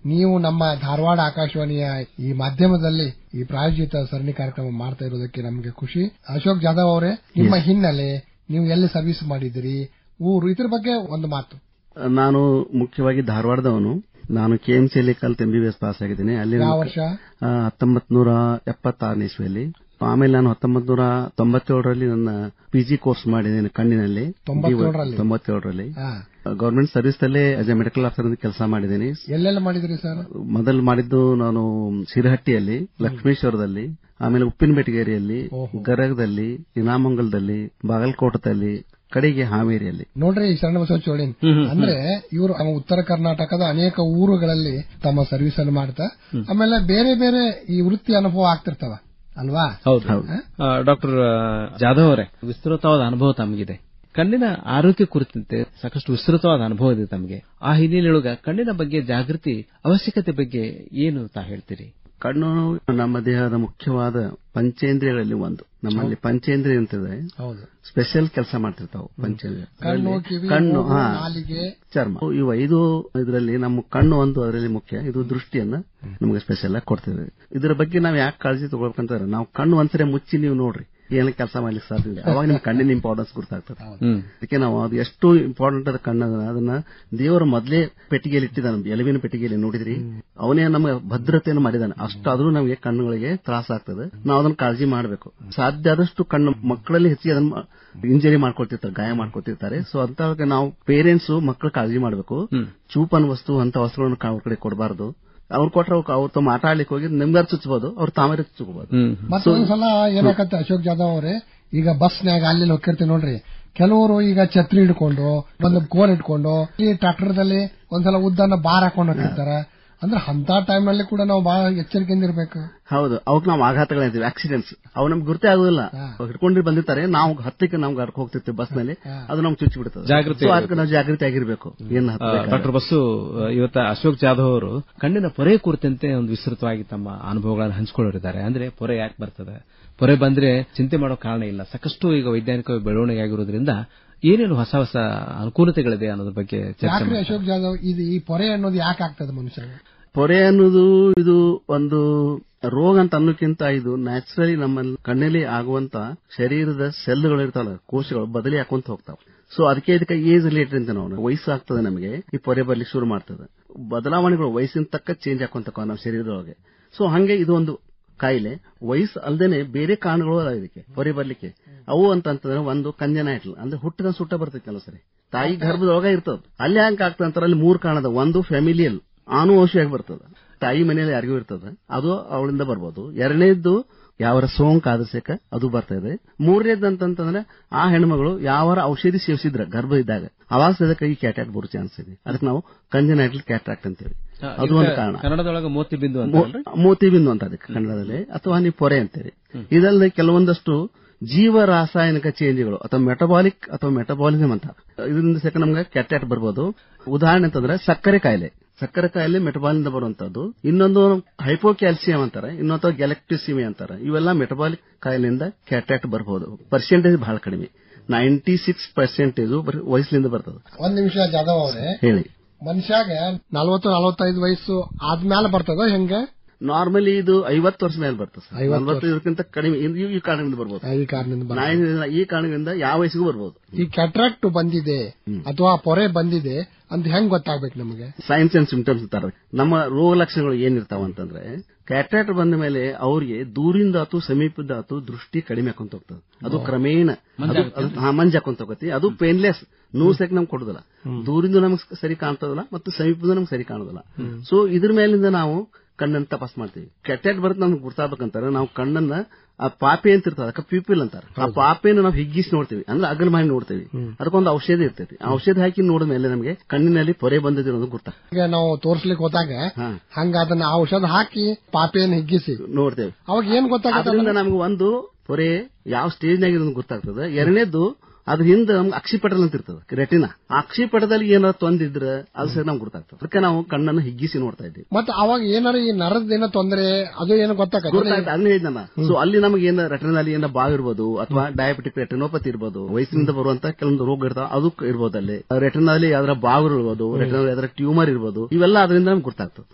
ನೀವು ನಮ್ಮ ಧಾರವಾಡ ಆಕಾಶವಾಣಿಯ ಈ ಮಾಧ್ಯಮದಲ್ಲಿ ಈ ಪ್ರಾಯೋಜಿತ ಸರಣಿ ಕಾರ್ಯಕ್ರಮ ಮಾಡ್ತಾ ಇರೋದಕ್ಕೆ ನಮಗೆ ಖುಷಿ ಅಶೋಕ್ ಜಾಧವ್ ಅವರೇ ನಿಮ್ಮ ಹಿನ್ನೆಲೆ ನೀವು ಎಲ್ಲಿ ಸರ್ವಿಸ್ ಮಾಡಿದಿರಿ ಊರು ಇದ್ರ ಬಗ್ಗೆ ಒಂದು ಮಾತು ನಾನು ಮುಖ್ಯವಾಗಿ ಧಾರವಾಡದವನು ನಾನು ಕೆಎಂಸಿಯಲ್ಲಿ ಕಲ್ತು ಎಂಬಿಬಿಎಸ್ ಪಾಸ್ ಆಗಿದ್ದೀನಿ ಅಲ್ಲಿ ಯಾವ ವರ್ಷ ಹತ್ತೊಂಬತ್ ನೂರ ಎಪ್ಪತ್ತಾರನೇ ಇಸ್ವಿಯಲ್ಲಿ ಆಮೇಲೆ ನಾನು ಹತ್ತೊಂಬತ್ ನೂರ ತೊಂಬತ್ತೇಳರಲ್ಲಿ ನನ್ನ ಪಿಜಿ ಕೋರ್ಸ್ ಮಾಡಿದ್ದೇನೆ ಕಣ್ಣಿನಲ್ಲಿ ತೊಂಬತ್ತೇಳರಲ್ಲಿ? ತೊಂಬತ್ತೇಳರಲ್ಲಿ ಹಾ. ಗವರ್ಮೆಂಟ್ ಸರ್ವಿಸ್ ಅಲ್ಲೇ ಆಸ್ ಎ ಮೆಡಿಕಲ್ ಆಫೀಸರ್ ಕೆಲಸ ಮಾಡಿದ್ದೀನಿ ಎಲ್ಲೆಲ್ಲ ಮಾಡಿದ್ರಿ ಸರ್ ಮೊದಲು ಮಾಡಿದ್ದು ನಾನು ಸಿರಹಟ್ಟಿಯಲ್ಲಿ ಲಕ್ಷ್ಮೇಶ್ವರದಲ್ಲಿ ಆಮೇಲೆ ಉಪ್ಪಿನಬೇಟಗೇರಿಯಲ್ಲಿ ಗರಗದಲ್ಲಿ ಇನಾಮಂಗಲದಲ್ಲಿ ಬಾಗಲಕೋಟದಲ್ಲಿ ಕಡೆಗೆ ಹಾವೇರಿಯಲ್ಲಿ ನೋಡ್ರಿ ಈ ಶರಣ ಬಸವ ಚೋಳಿನ್ ಅಂದ್ರೆ ಇವರು ಉತ್ತರ ಕರ್ನಾಟಕದ ಅನೇಕ ಊರುಗಳಲ್ಲಿ ತಮ್ಮ ಸರ್ವಿಸ್ ಅನ್ನು ಮಾಡ್ತಾ ಆಮೇಲೆ ಬೇರೆ ಬೇರೆ ಈ ವೃತ್ತಿ ಅನುಭವ ಆಗ್ತಿರ್ತಾವ ಅಲ್ವಾ ಹೌದು ಡಾಕ್ಟರ್ ಜಾಧವ್ ಅವರೇ ವಿಸ್ತೃತವಾದ ಅನುಭವ ತಮಗಿದೆ ಕಣ್ಣಿನ ಆರೋಗ್ಯ ಕುರಿತಂತೆ ಸಾಕಷ್ಟು ವಿಸ್ತೃತವಾದ ಅನುಭವ ಇದೆ ತಮಗೆ ಆ ಹಿನ್ನೆಲೆಯೊಳಗ ಕಣ್ಣಿನ ಬಗ್ಗೆ ಜಾಗೃತಿ ಅವಶ್ಯಕತೆ ಬಗ್ಗೆ ಏನು ತಾ ಹೇಳ್ತೀರಿ ಕಣ್ಣು ನಮ್ಮ ದೇಹದ ಮುಖ್ಯವಾದ ಪಂಚೇಂದ್ರಿಯಗಳಲ್ಲಿ ಒಂದು ನಮ್ಮಲ್ಲಿ ಪಂಚೇಂದ್ರಿಯ ಅಂತಿದೆ ಹೌದು ಸ್ಪೆಷಲ್ ಕೆಲಸ ಮಾಡ್ತಿರ್ತಾವ ಪಂಚೇಂದ್ರಿಯ ಕಣ್ಣು ಅದರಲ್ಲಿ ಕಿವಿ ಕಣ್ಣು ಮೂಗು, ಹಾ ನಾಲಿಗೆ ಚರ್ಮ ಇವು ಐದು ಇದರಲ್ಲಿ ನಮ್ಮ ಕಣ್ಣು ಒಂದು ಅದರಲ್ಲಿ ಮುಖ್ಯ ಇದು ದೃಷ್ಟಿಯನ್ನ ನಮಗೆ ಸ್ಪೆಷಲ್ ಆಗಿ ಕೊಡ್ತೇವೆ ಇದರ ಬಗ್ಗೆ ನಾವು ಯಾಕೆ ಕಾಳಜಿ ತಗೊಳ್ಬೇಕಂತಂದ್ರೆ ನಾವು ಕಣ್ಣು ಒಂದ್ಸರಿ ಮುಚ್ಚಿ ನೀವು ನೋಡ್ರಿ ಏನ ಕೆಲಸ ಮಾಡ್ಲಿಕ್ಕೆ ಸಾಧ್ಯ ಇಲ್ಲ ಅವಾಗ ನಿಮ್ ಕಣ್ಣಿನ ಇಂಪಾರ್ಟೆನ್ಸ್ ಗೊತ್ತಾಗ್ತದೆ ಅದಕ್ಕೆ ನಾವು ಅದು ಎಷ್ಟು ಇಂಪಾರ್ಟೆಂಟ್ ಅದ ಕಣ್ಣ ಅದನ್ನ ದೇವರು ಮೊದಲೇ ಪೆಟ್ಟಿಗೆಯಲ್ಲಿ ಇಟ್ಟಿದ್ದಾನೆ ಎಲುವಿನ ಪೆಟ್ಟಿಗೆಯಲ್ಲಿ ನೋಡಿದ್ರಿ ಅವನೇ ನಮ್ಮ ಭದ್ರತೆಯನ್ನು ಮಾಡಿದಾನೆ ಅಷ್ಟಾದ್ರೂ ನಮಗೆ ಕಣ್ಣುಗಳಿಗೆ ತ್ರಾಸ ಆಗ್ತದೆ ನಾವು ಅದನ್ನ ಕಾಳಜಿ ಮಾಡಬೇಕು ಸಾಧ್ಯ ಆದಷ್ಟು ಕಣ್ಣು ಮಕ್ಕಳಲ್ಲಿ ಹೆಚ್ಚಿಗೆ ಅದನ್ನ ಇಂಜರಿ ಮಾಡ್ಕೊಳ್ತಿರ್ತಾರೆ ಗಾಯ ಮಾಡ್ಕೊಳ್ತಿರ್ತಾರೆ ಸೊ ಅಂತ ನಾವು ಪೇರೆಂಟ್ಸ್ ಮಕ್ಕಳು ಕಾಳಜಿ ಮಾಡಬೇಕು ಚೂಪನ್ ವಸ್ತು ಅಂತ ವಸ್ತುಗಳನ್ನು ಅವ್ರ ಕಡೆ ಕೊಡಬಾರದು ಅವ್ರು ಕೊಟ್ರೆ ಅವ್ರು ತಮ್ಮ ಆಟ ಆಡ್ಲಿಕ್ಕೆ ಹೋಗಿ ನಿಮ್ಗಾರು ಚುಚ್ಚಬಹುದು ಅವ್ರು ತಾವೇ ಚುಚ್ಚಬಹುದು ಮತ್ತೊಂದ್ಸಲ ಏನಾಗತ್ತೆ ಅಶೋಕ್ ಜಾಧವ್ ಅವರೇ ಈಗ ಬಸ್ನ್ಯಾಗ ಅಲ್ಲಿ ಹೋಗಿರ್ತೀವಿ ನೋಡ್ರಿ ಕೆಲವರು ಈಗ ಛತ್ರಿ ಹಿಡ್ಕೊಂಡು ಒಂದು ಕೋಲ್ ಇಟ್ಕೊಂಡು ಈ ಟ್ರಾಕ್ಟರ್ದಲ್ಲಿ ಒಂದ್ಸಲ ಉದ್ದನ್ನ ಬಾರ್ ಹಾಕೊಂಡು ಹೋಗಿರ್ತಾರ ಅಂದ್ರೆ ಅಂತ ಟೈಮ್ ನಲ್ಲಿ ಕೂಡ ನಾವು ಬಹಳ ಎಚ್ಚರಿಕೆಯಿಂದ ಇರ್ಬೇಕು ಹೌದು ಅವಕ್ಕೆ ನಾವು ಆಘಾತಗಳಂತೀವಿ ಆಕ್ಸಿಡೆಂಟ್ಸ್ ಅವು ನಮ್ಗೆ ಗುರ್ತೇ ಆಗೋದಿಲ್ಲ ಹಿಡ್ಕೊಂಡು ಬಂದಿರ್ತಾರೆ ನಾವು ಹತ್ತಕ್ಕೆ ನಾವು ಗರ್ಕ್ ಹೋಗ್ತಿರ್ತೀವಿ ಬಸ್ ನಲ್ಲಿ ಅದು ನಮ್ಗೆ ಚುಚ್ಚಿ ಬಿಡ್ತದೆ ಜಾಗೃತಿ So ಅದಕ್ಕೆ ನಾವು ಜಾಗೃತಿ ಆಗಿರ್ಬೇಕು ಏನ್ ಹತ್ಬೇಕಾದ್ರೆ. ಡಾಕ್ಟರ್ ಬಸ್ಸು ಇವತ್ತ ಅಶೋಕ್ ಜಾಧವ್ ಅವರು ಕಣ್ಣಿನ ಪೊರೆ ಕುರಿತಂತೆ ಒಂದು ವಿಸ್ತೃತವಾಗಿ ತಮ್ಮ ಅನುಭವಗಳನ್ನು ಹಂಚಿಕೊಳ್ಳೋರಿದ್ದಾರೆ ಅಂದ್ರೆ ಪೊರೆ ಯಾಕೆ ಬರ್ತದೆ ಪೊರೆ ಬಂದ್ರೆ ಚಿಂತೆ ಮಾಡೋ ಕಾರಣ ಇಲ್ಲ ಸಾಕಷ್ಟು ಈಗ ವೈಜ್ಞಾನಿಕ ಬೆಳವಣಿಗೆ ಆಗಿರೋದ್ರಿಂದ ಏನೇನು ಹೊಸ ಹೊಸ ಅನುಕೂಲತೆಗಳಿದೆ ಅನ್ನೋದ್ರ ಬಗ್ಗೆ ಚರ್ಚೆ ಯಾಕ್ರಿ ಮಾಡಿ ಅಶೋಕ್ ಜಾಧವ್ ಇದು ಈ ಪೊರೆ ಅನ್ನೋದು ಯಾಕೆ ಆಗ್ತದೆ ಮನುಷ್ಯನಿಗೆ ಪೊರೆ ಅನ್ನೋದು ಇದು ಒಂದು ರೋಗ ಅಂತ ಅನ್ನೋಕ್ಕಿಂತ ಇದು ನ್ಯಾಚುರಲಿ ನಮ್ಮ ಕಣ್ಣಲ್ಲಿ ಆಗುವಂತ ಶರೀರದ ಸೆಲ್ಗಳು ಇರ್ತಾವಲ್ಲ ಕೋಶಗಳು ಬದಲಿ ಹಾಕೊಂತ ಹೋಗ್ತಾವ ಸೊ ಅದಕ್ಕೆ ಇದಕ್ಕೆ ಏಜ್ ರಿಲೇಟೆಡ್ ಅಂತ ನಾವು ವಯಸ್ಸು ಆಗ್ತದೆ ನಮಗೆ ಈ ಪೊರೆ ಬರ್ಲಿಕ್ಕೆ ಶುರು ಮಾಡ್ತದೆ ಬದಲಾವಣೆಗಳು ವಯಸ್ಸಿನ ತಕ್ಕ ಚೇಂಜ್ ಹಾಕೊಂತ ನಮ್ಮ ಶರೀರದೊಳಗೆ ಸೊ ಹಂಗೆ ಇದು ಒಂದು ಕಾಯಿಲೆ ವಯಸ್ಸು ಅಲ್ದೇನೆ ಬೇರೆ ಕಾರಣಗಳು ಅದಾವ ಇದಕ್ಕೆ ಪೊರೆ ಬರ್ಲಿಕ್ಕೆ ಅವು ಅಂತಂತಂದ್ರೆ ಒಂದು ಕಂಜನೈಟ್ಲ್ ಅಂದ್ರೆ ಹುಟ್ಟಿದ ಸುಟ್ಟ ಬರ್ತದೆ ಕೆಲವು ಸರಿ ತಾಯಿ ಗರ್ಭದೊಳಗ ಇರ್ತದ ಅಲ್ಲಿ ಹಂಗ ಆಗ್ತದೆ ಅಂತಾರೆ ಅಲ್ಲಿ ಮೂರು ಕಾರಣದ ಒಂದು ಫ್ಯಾಮಿಲಿಯಲ್ ಆನುವಂಶಿಯಾಗಿ ಬರ್ತದೆ ತಾಯಿ ಮನೆಯಲ್ಲಿ ಯಾರಿಗೂ ಇರ್ತದೆ ಅದು ಅವಳಿಂದ ಬರ್ಬೋದು ಎರಡನೇದ್ದು ಯಾವರ ಸೋಂಕು ಆದರ್ಶಕ ಅದು ಬರ್ತಾ ಇದೆ ಮೂರನೇದ್ದು ಅಂತಂತಂದ್ರೆ ಆ ಹೆಣ್ಮಗಳು ಯಾವರ ಔಷಧಿ ಸೇವಿಸಿದ್ರ ಗರ್ಭ ಇದ್ದಾಗ ಅವಾಗ ಸದಕ ಈ ಕ್ಯಾಟ್ರಾಕ್ಟ್ ಬರೋ ಚಾನ್ಸ್ ಇದೆ ಅದಕ್ಕೆ ನಾವು ಕಂಜನೈಟ್ಲ್ ಕ್ಯಾಟ್ರಾಕ್ಟ್ ಅಂತೇಳಿ ಅದು ಒಂದು ಕಾರಣ ಕನ್ನಡದೊಳಗೆ ಮೋತಿ ಬಿಂದು ಅಂತ ಮೋ- ಮೋತಿ ಬಿಂದು ಅಂತ ಅದಕ್ಕೆ ಕನ್ನಡದಲ್ಲಿ ಅಥವಾ ನೀವು ಪೊರೆ ಅಂತೇಳಿ ಇದಲ್ಲದೆ ಕೆಲವೊಂದಷ್ಟು ಜೀವ ರಾಸಾಯನಿಕ ಚೇಂಜ್ಗಳು ಅಥವಾ ಮೆಟಬಾಲಿಕ್ ಅಥವಾ ಮೆಟಬಾಲಿಸಮ್ ಅಂತ ಇದರಿಂದ ಸಹ ನಮ್ಗೆ ಕ್ಯಾಟ್ರಾಕ್ಟ್ ಬರ್ಬೋದು ಉದಾಹರಣೆ ಅಂತಂದ್ರೆ ಸಕ್ಕರೆ ಕಾಯಿಲೆ ಸಕ್ಕರೆ ಕಾಯಿಲೆ ಮೆಟಬಾಲಿಂದ ಬರುವಂತದ್ದು ಇನ್ನೊಂದು ಹೈಪೋಕ್ಯಾಲ್ಸಿಯಂ ಅಂತಾರೆ ಇನ್ನೊಂದು ಗ್ಯಾಲಕ್ಟಿಸಿಮಿ ಅಂತಾರೆ ಇವೆಲ್ಲ ಮೆಟಬಾಲಿಕ್ ಕಾಯಿಲೆಯಿಂದ ಕ್ಯಾಟ್ರಾಕ್ಟ್ ಬರಬಹುದು ಪರ್ಸೆಂಟೇಜ್ ಬಹಳ ಕಡಿಮೆ ನೈಂಟಿ ಸಿಕ್ಸ್ ಪರ್ಸೆಂಟೇಜ್ ವಯಸ್ಸಿನಿಂದ ಬರ್ತದೆ ಒಂದ್ ನಿಮಿಷ ಜಾಧವ್ ಅವರೇ ಹೇಳಿ ಮನುಷ್ಯಾಗ ನಲವತ್ತು ನಲವತ್ತೈದು ವಯಸ್ಸು ಆದ್ಮೇಲೆ ಬರ್ತದ ಹೆಂಗೆ ನಾರ್ಮಲಿ ಇದು ಐವತ್ತು ವರ್ಷ ಮೇಲೆ ಬರ್ತದೆ ಸರ್. 50 ನಲವತ್ತು ಇದಕ್ಕಿಂತ ಕಡಿಮೆ ಈ- ಈ ಕಾರಣದಿಂದ ಬರ್ಬೋದು ಈ ಕಾರಣದಿಂದ ಬರ್ತದೆ. ನಾ ಏನಿಲ್ಲ, ಈ ಕಾರಣದಿಂದ ಯಾವ ವಯಸ್ಸಿಗೂ ಬರ್ಬೋದು ಈ ಕ್ಯಾಟ್ರಾಕ್ಟ್ ಬಂದಿದೆ ಅಥವಾ ಪೊರೆ ಬಂದಿದೆ ಅಂತ ಹೆಂಗ್ ಗೊತ್ತಾಗ್ಬೇಕು ನಮಗೆ ಸೈನ್ಸ್ ಅಂಡ್ ಸಿಂಪ್ಟಮ್ಸ್ ಅಂತಾರೆ ನಮ್ಮ ರೋಗ ಲಕ್ಷಣಗಳು ಏನಿರ್ತಾವ ಅಂತಂದ್ರೆ ಕ್ಯಾಟ್ರಾಕ್ಟ್ ಬಂದ ಮೇಲೆ ಅವ್ರಿಗೆ ದೂರಿಂದ ಆತು ಸಮೀಪದ ಆತು ದೃಷ್ಟಿ ಕಡಿಮೆ ಹಾಕೊಂತ ಹೋಗ್ತದೆ ಅದು ಕ್ರಮೇಣ ಅದು- ಅದು- ಹಾ, ಮಂಜ್ ಹಾಕೊಂತ ಹೋಗತಿ ಅದು ಪೇನ್ಲೆಸ್ ನೂ ಸೆಕ್ ನಮ್ಗೆ ಕೊಡುದಿಲ್ಲ ದೂರಿಂದ ನಮ್ಗೆ ಸರಿ ಕಾಣ್ತದಲ್ಲ ಮತ್ತು ಸಮೀಪದ ನಮ್ಗೆ ಸರಿ ಕಾಣೋದಿಲ್ಲ ಸೊ ಇದ್ರ ಮೇಲಿಂದ ನಾವು ಕಣ್ಣನ್ನು ತಪಾಸ್ ಮಾಡ್ತೀವಿ ಕೆಟ್ಟಾಟ್ ಬರುತ್ತೆ ನಮ್ಗೆ ಗುರ್ತಾಗ್ಬೇಕಂತಾರೆ ನಾವು ಕಣ್ಣನ್ನ ಆ ಪಾಪೆ ಅಂತ ಇರ್ತದೆ ಅದಕ್ಕೆ ಪ್ಯೂಪಿಲ್ ಅಂತಾರೆ ಆ ಪಾಪೆಯನ್ನು ನಾವು ಹಿಗ್ಗಿಸಿ ನೋಡ್ತೀವಿ ಅಂದ್ರೆ ಅಗಲ ಮಾಡಿ ನೋಡ್ತೀವಿ ಅದಕ್ಕೊಂದು ಔಷಧಿ ಇರ್ತೈತಿ ಆ ಔಷಧಿ ಹಾಕಿ ನೋಡಿದ ಮೇಲೆ ನಮಗೆ ಕಣ್ಣಿನಲ್ಲಿ ಪೊರೆ ಬಂದಿದೆ ಅನ್ನೋದು ಗುರ್ತ ಈಗ ನಾವು ತೋರ್ಸ್ಲಿಕ್ಕೆ ಹೋದಾಗ ಹಂಗ ಅದನ್ನ ಔಷಧ ಹಾಕಿ ಪಾಪೆಯನ್ನು ಹಿಗ್ಗಿಸಿ ನೋಡ್ತೇವೆ ಅವಾಗ ಏನ್ ಗೊತ್ತಾಗತ್ತೆ ಅದರಿಂದ ನಮ್ಗೆ ಒಂದು ಪೊರೆ ಯಾವ ಸ್ಟೇಜ್ನಾಗ ಇರೋದು ಗೊತ್ತಾಗ್ತದೆ ಎರಡನೇದು ಅದ್ರ ಹಿಂದೆ ನಮ್ಗೆ ಅಕ್ಷಿಪಟಲ್ ಅಂತ ಇರ್ತದೆ ರೆಟಿನ ಆ ಅಕ್ಷಿಪಟದಲ್ಲಿ ಏನಾದ್ರು ತೊಂದಿದ್ರೆ ಅದು ಸರಿ ನಮ್ಗೆ ಗೊತ್ತಾಗ್ತದೆ ಅದಕ್ಕೆ ನಾವು ಕಣ್ಣನ್ನು ಹಿಗ್ಗಿಸಿ ನೋಡ್ತಾ ಇದ್ದೀವಿ ಮತ್ತೆ ಅವಾಗ ಏನಾರ ಈ ನರದ ಏನೋ ತೊಂದರೆ ಅದು ಏನೋ ಗೊತ್ತಾಗತ್ತೆ ಗೊತ್ತಾಗ್ತದೆ ಅದನ್ನ ಹೇಳಿದ್ನಲ್ಲ ಸೊ ಅಲ್ಲಿ ನಮಗೆ ಏನ ರೆಟಿನಲ್ಲಿ ಏನೋ ಬಾವ್ ಇರ್ಬೋದು ಅಥವಾ ಡಯಾಬಿಟಿಕ್ ರೆಟಿನೋಪತಿ ಇರ್ಬೋದು ವಯಸ್ಸಿನಿಂದ ಬರುವಂತ ಕೆಲವೊಂದು ರೋಗ ಇರ್ತಾವ ಅದು ಇರ್ಬೋದು ಅಲ್ಲಿ ರೆಟಿನಲ್ಲಿ ಯಾವ್ದಾರ ಬಾವ್ ಇರ್ಬೋದು ರೆಟಿನಲ್ಲಿ ಯಾವ್ದಾರ ಟ್ಯೂಮರ್ ಇರ್ಬೋದು ಇವೆಲ್ಲ ಅದರಿಂದ ನಮ್ಗೆ ಗೊತ್ತಾಗ್ತದೆ